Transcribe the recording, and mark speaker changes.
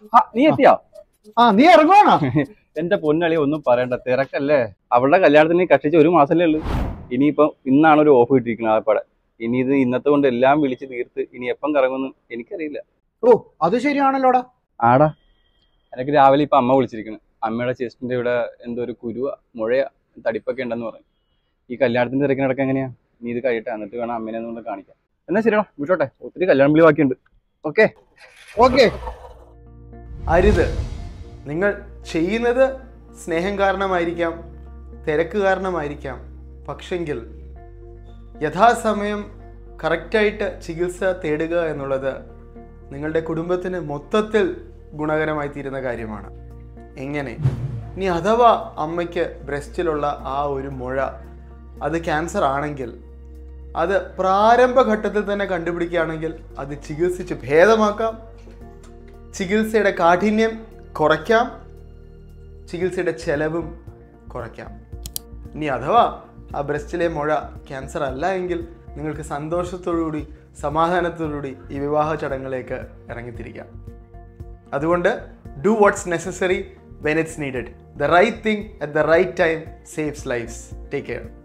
Speaker 1: ആ, നീ എത്തിയോ
Speaker 2: ആ നീ ഇറങ്ങുവാണോ
Speaker 1: എന്റെ പൊന്നളി ഒന്നും പറയണ്ട തിരക്കല്ലേ അവളുടെ കല്യാണത്തിന് കഷ്ടിച്ച് ഒരു മാസമല്ലേ ഉള്ളൂ ഇനിയിപ്പം ഇന്നാണ് ഒരു ഓഫ് കിട്ടിയിരിക്കുന്നത് ആപ്പാടെ ഇനി ഇത് ഇന്നത്തെ കൊണ്ട് എല്ലാം വിളിച്ച് തീർത്ത് ഇനി എപ്പം കറങ്ങുന്നു എനിക്കറിയില്ല
Speaker 2: ഓ അത് ശരിയാണല്ലോടാ
Speaker 1: ആടാ എനിക്ക് രാവിലെ ഇപ്പൊ അമ്മ വിളിച്ചിരിക്കുന്നു അമ്മയുടെ ചെസ്റ്റിന്റെ ഇവിടെ എന്തോ ഒരു കുരുവ മുഴയ തടിപ്പൊക്കെ ഉണ്ടെന്ന് പറഞ്ഞു ഈ കല്യാണത്തിന്റെ തിരക്കിനടക്കം എങ്ങനെയാ നീ ഇത് കഴിയട്ടെ എന്നിട്ട് വേണം അമ്മേനെ ഒന്നുകൊണ്ട് കാണിക്കാം എന്നാ ശരിയാ വിട്ടോട്ടെ ഒത്തിരി കല്യാണം വിളി ബാക്കിയുണ്ട് ഓക്കെ
Speaker 2: ഓക്കെ
Speaker 3: അരുത് നിങ്ങൾ ചെയ്യുന്നത് സ്നേഹം കാരണമായിരിക്കാം തിരക്ക് കാരണമായിരിക്കാം പക്ഷെങ്കിൽ യഥാസമയം കറക്റ്റായിട്ട് ചികിത്സ തേടുക എന്നുള്ളത് നിങ്ങളുടെ കുടുംബത്തിന് മൊത്തത്തിൽ ഗുണകരമായി തീരുന്ന കാര്യമാണ് എങ്ങനെ ഇനി അഥവാ അമ്മയ്ക്ക് ബ്രസ്റ്റിലുള്ള ആ ഒരു മുഴ അത് ക്യാൻസർ ആണെങ്കിൽ അത് പ്രാരംഭഘട്ടത്തിൽ തന്നെ കണ്ടുപിടിക്കുകയാണെങ്കിൽ അത് ചികിത്സിച്ച് ഭേദമാക്കാം ചികിത്സയുടെ കാഠിന്യം കുറയ്ക്കാം ചികിത്സയുടെ ചെലവും കുറയ്ക്കാം ഇനി അഥവാ ആ ബ്രസ്റ്റിലെ മുഴ ക്യാൻസർ അല്ല എങ്കിൽ നിങ്ങൾക്ക് സന്തോഷത്തോടുകൂടി സമാധാനത്തോടുകൂടി ഈ വിവാഹ ചടങ്ങിലേക്ക് ഇറങ്ങിത്തിരിക്കാം അതുകൊണ്ട് do what's necessary when it's needed the right thing at the right time saves lifes take care